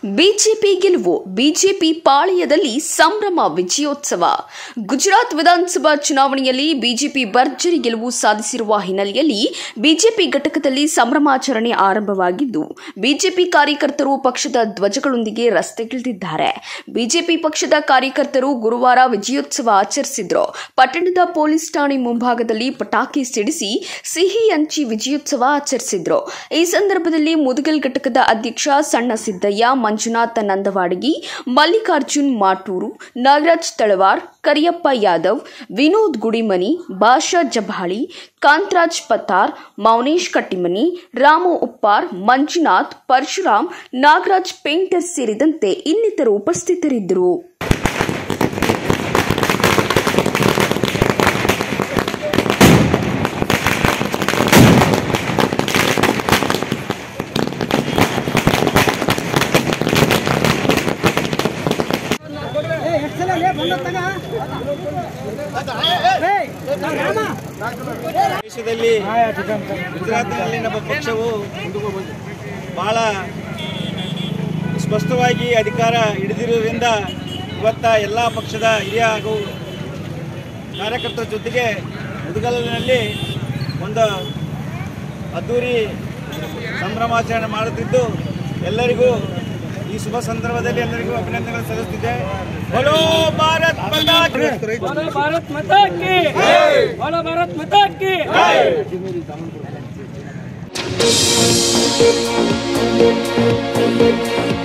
BJP ಗೆಲುವು BJP ಪಾಳೆಯದಲ್ಲಿ ಸಂಭ್ರಮ ವಿಜಯೋತ್ಸವ ಗುಜರಾತ್ ವಿಧಾನಸಭಾ ಚುನಾವಣೆಯಲ್ಲಿ ಬಿಜೆಪಿ ಭರ್ಜರಿ ಗೆಲುವು ಸಾಧಿಸಿರುವ ಹಿನ್ನೆಲೆಯಲ್ಲಿ ಬಿಜೆಪಿ ಘಟಕದಲ್ಲಿ ಸಂಭ್ರಮಾಚರಣೆ ಆರಂಭವಾಗಿದ್ದು ಬಿಜೆಪಿ ಕಾರ್ಯಕರ್ತರು ಪಕ್ಷದ ಧ್ವಜಗಳೊಂದಿಗೆ ರಸ್ತೆಗಿಳಿದಿದ್ದಾರೆ ಬಿಜೆಪಿ ಪಕ್ಷದ ಕಾರ್ಯಕರ್ತರು ಗುರುವಾರ ವಿಜಯೋತ್ಸವ ಆಚರಿಸಿದ್ರು ಪಟ್ಟಣದ ಪೊಲೀಸ್ ಠಾಣೆ ಮುಂಭಾಗದಲ್ಲಿ ಪಟಾಕಿ ಸಿಡಿಸಿ ಸಿಹಿ ಹಂಚಿ ವಿಜಯೋತ್ಸವ ಆಚರಿಸಿದ್ರು ಈ ಸಂದರ್ಭದಲ್ಲಿ ಮುದಗಲ್ ಘಟಕದ ಅಧ್ಯಕ್ಷ ಸಣ್ಣ ಸಿದ್ದಯ್ಯ ಮಂಜುನಾಥ ನಂದವಾಡಗಿ ಮಲ್ಲಿಕಾರ್ಜುನ್ ಮಾಟೂರು ನಾಗರಾಜ್ ತಳವಾರ್ ಕರಿಯಪ್ಪ ಯಾದವ್ ವಿನೋದ್ ಗುಡಿಮನಿ ಭಾಷಾ ಜಬಾಳಿ ಕಾಂತರಾಜ್ ಪತ್ತಾರ್ ಮೌನೇಶ್ ಕಟ್ಟಿಮನಿ ರಾಮು ಉಪ್ಪಾರ್ ಮಂಜುನಾಥ್ ಪರಶುರಾಮ್ ನಾಗರಾಜ್ ಪೇಂಟರ್ ಸೇರಿದಂತೆ ಇನ್ನಿತರು ಉಪಸ್ಥಿತರಿದ್ದರು ದೇಶದಲ್ಲಿ ಗುಜರಾತ್ನಲ್ಲಿ ನಮ್ಮ ಪಕ್ಷವು ಬಹಳ ಸ್ಪಷ್ಟವಾಗಿ ಅಧಿಕಾರ ಹಿಡಿದಿರುವುದರಿಂದ ಇವತ್ತ ಎಲ್ಲ ಪಕ್ಷದ ಹಿರಿಯ ಹಾಗೂ ಕಾರ್ಯಕರ್ತರ ಜೊತೆಗೆ ಮುದುಗಲಿನಲ್ಲಿ ಒಂದು ಅದ್ದೂರಿ ಸಂಭ್ರಮಾಚರಣೆ ಮಾಡುತ್ತಿದ್ದು ಎಲ್ಲರಿಗೂ ಈ ಶುಭ ಸಂದರ್ಭದಲ್ಲಿ ಎಲ್ಲರಿಗೂ ಅಭಿನಂದನೆಗಳು ಸಲ್ಲಿಸುತ್ತಿದ್ದೆ ಬೋಲೋ ಭಾರತ್ ಮಾತಾ ಕಿ! बोलो भारत माता की बोलो भारत माता की ಿ